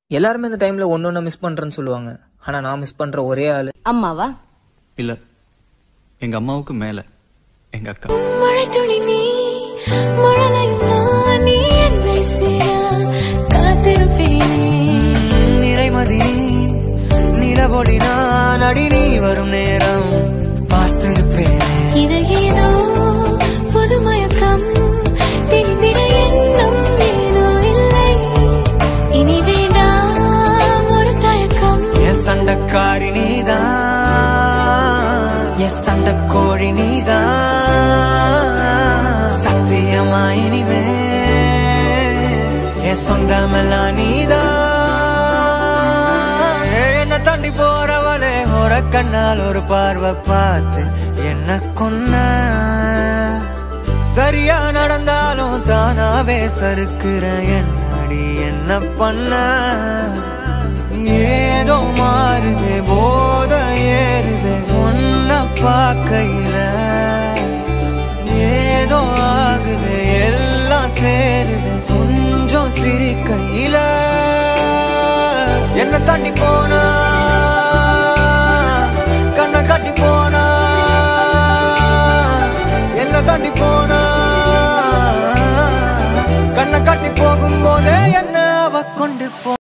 எல்லாருமே இந்த டைம்ல ஒன்னொன்னு மிஸ் பண்றேன்னு சொல்லுவாங்க ஆனா நான் மிஸ் பண்ற ஒரே ஆளு அம்மாவா இல்ல எங்க அம்மாவுக்கு மேல எங்க அக்கா மழை துளி நீ மழலையும் நான் நீ என்னை சேர காத்திருப்பேனே நிறைமதி நிலவொளி நான் அடி நீ வரும் நேரம் பார்த்திருப்பேன் இது ஏதோ புது மயக்கம் திணிந்திட எண்ணம் ஏனோ இல்லை இனி வேண்டாம் ஒரு தயக்கம் என் சண்டக்காரி நீதான் என் சண்டக்கோழி நீதான் சத்தியமா இனிமே என் சொந்தமெல்லாம் நீதான் என்ன தாண்டி போறவளே ஒரு கண்ணால் ஒரு பார்வை பார்த்து என்ன கொன்ன சரியா நடந்தாலும் தானாவே சறுக்குற என்னடி என்ன பண்ண ஏதோ மாறுது போத ஏறுது ஒன்ன பார்க்கையில ஏதோ ஆகுது எல்லாம் சேருது கொஞ்சம் சிரிக்கையில என்ன தாண்டி போனா கண்ணை காட்டி போனா என்ன தாண்டி போனா கண்ணை காட்டி போகும்போதே என்ன அவ கொண்டு போ